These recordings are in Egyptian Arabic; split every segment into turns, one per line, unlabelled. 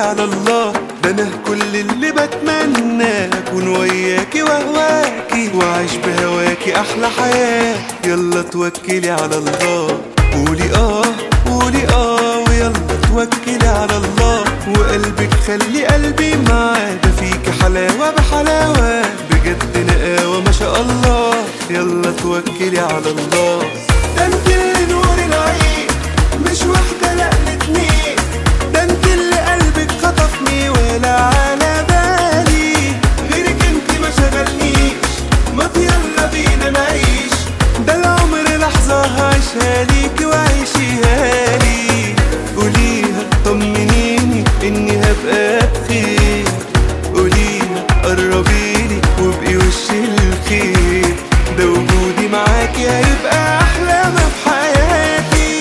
على الله ده انا كل اللي بتمنى اكون وياكي واهواكي واعيش بهواكي احلى حياة يلا توكلي على الله قولي اه قولي اه ويلا توكلي على الله وقلبك خلي قلبي معاه ده فيك حلاوة بحلاوة بجد نقاوة ما شاء الله يلا توكلي على الله ده انت اللي نور العين مش واحدة لا الاتنين ده انت اللي قلبك خطفني ولا على بالي غيرك انت ما شغلنيش ما يلا بينا نعيش ده العمر لحظة هعيشها ليكي وعيشيها لي قوليها طمنيني اني هبقى بخير قوليها قربيلي وابقي وش الخير ده وجودي معاكي هيبقى احلى ما في حياتي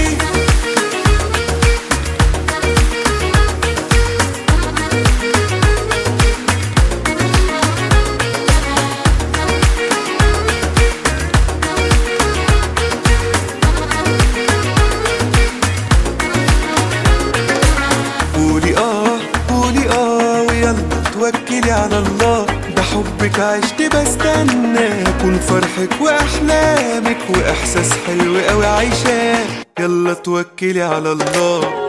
قولي اه قولي اه ويلا توكلي على الله ده حبك عشت بستنى اكون فرحك واحلامك واحساس حلو قوي عايشاه يلا توكلي على الله